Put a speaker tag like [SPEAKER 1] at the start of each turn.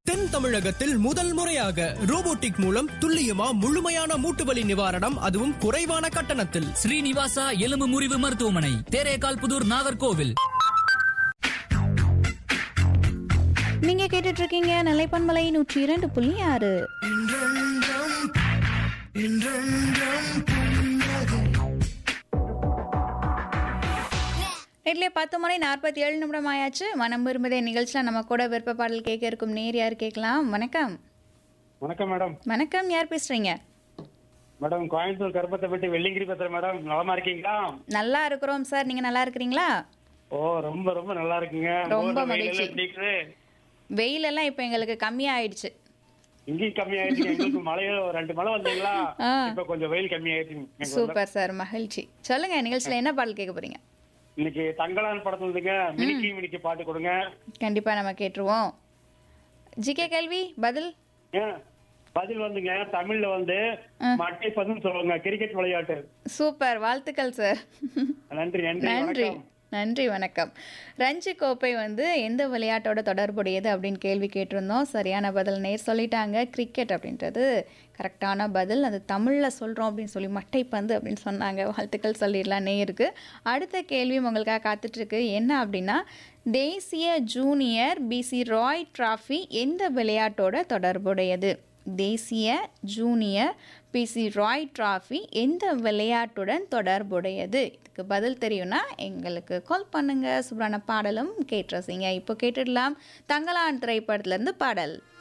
[SPEAKER 1] தென் தமிழகத்தில் முதல் முறையாக ரோபோட்டிக் மூலம் துல்லியமா முழுமையான மூட்டுவலி நிவாரணம் அதுவும் குறைவான கட்டணத்தில்
[SPEAKER 2] ஸ்ரீனிவாசா எலும்பு முறிவு மருத்துவமனை தேரேகால் புதூர் நாகர்கோவில்
[SPEAKER 3] நீங்க கேட்டுட்டு இருக்கீங்க நிலைப்பன்மலை நூற்றி இரண்டு புள்ளி ஆறு நெட்லேயே பத்து மணி நாற்பத்தி ஏழு நிமிடம் ஆயாச்சு மனம் விரும்புதே நிகழ்ச்சியில் நம்ம கூட விருப்ப பாடல் கேட்க இருக்கும் நேர் யார் கேட்கலாம் வணக்கம்
[SPEAKER 4] வணக்கம் மேடம்
[SPEAKER 3] வணக்கம் யார் பேசுறீங்க
[SPEAKER 4] மேடம் கோயம்புத்தூர் கருப்பத்தை விட்டு வெள்ளிங்கிரி பேசுறேன் மேடம் நலமா இருக்கீங்களா
[SPEAKER 3] நல்லா இருக்கிறோம் சார் நீங்க நல்லா இருக்கிறீங்களா
[SPEAKER 4] ஓ ரொம்ப ரொம்ப நல்லா இருக்குங்க
[SPEAKER 3] ரொம்ப
[SPEAKER 4] ஊர்ல வெயில்
[SPEAKER 3] மகிழ்ச்சி.
[SPEAKER 4] எல்லாம் எப்படி இருக்குது?
[SPEAKER 3] வெயில் எல்லாம் இப்போ எங்களுக்கு கம்மியாயிடுச்சு
[SPEAKER 4] இங்கேயும் கம்மியாயிடுச்சு எங்களுக்கு மழையோ ரெண்டு மழை வந்தீங்களா
[SPEAKER 3] ஆ.
[SPEAKER 4] இப்ப கொஞ்சம் வெயில் கம்மியாயிடுச்சு எங்க ஊர்ல.
[SPEAKER 3] சூப்பர் சார் மகிழ்ச்சி சொல்லுங்க நிகழ்ச்சியில் என்ன பாடல் கேட்க போறீங்க
[SPEAKER 4] இன்னைக்கு தங்கலான் படத்துல இருந்துங்க மினிக்கி மினிக்கி பாட்டு கொடுங்க
[SPEAKER 3] கண்டிப்பா நம்ம கேட்டுருவோம் ஜிகே கேள்வி பதில்
[SPEAKER 4] ஏன், பதில் வந்துங்க தமிழ்ல வந்து மட்டை பந்துன்னு சொல்லுவாங்க கிரிக்கெட் விளையாட்டு
[SPEAKER 3] சூப்பர் வாழ்த்துக்கள் சார்
[SPEAKER 4] நன்றி நன்றி
[SPEAKER 3] நன்றி
[SPEAKER 4] வணக்கம்
[SPEAKER 3] நன்றி வணக்கம் ரஞ்சி கோப்பை வந்து எந்த விளையாட்டோட தொடர்புடையது அப்படின்னு கேள்வி கேட்டிருந்தோம் சரியான பதில் நேர் சொல்லிட்டாங்க கிரிக்கெட் அப்படின்றது கரெக்டான பதில் அது தமிழில் சொல்கிறோம் அப்படின்னு சொல்லி மட்டைப்பந்து அப்படின்னு சொன்னாங்க வாழ்த்துக்கள் சொல்லிடலாம் நேருக்கு அடுத்த கேள்வியும் உங்களுக்காக காத்துட்ருக்கு என்ன அப்படின்னா தேசிய ஜூனியர் பிசி ராய் டிராஃபி எந்த விளையாட்டோட தொடர்புடையது தேசிய ஜூனியர் பிசி ராய் டிராஃபி எந்த விளையாட்டுடன் தொடர்புடையது இதுக்கு பதில் தெரியும்னா எங்களுக்கு கால் பண்ணுங்க சூப்பரான பாடலும் கேட்டுறசிங்க இப்போ கேட்டுடலாம் தங்கலான் திரைப்படத்துலேருந்து பாடல்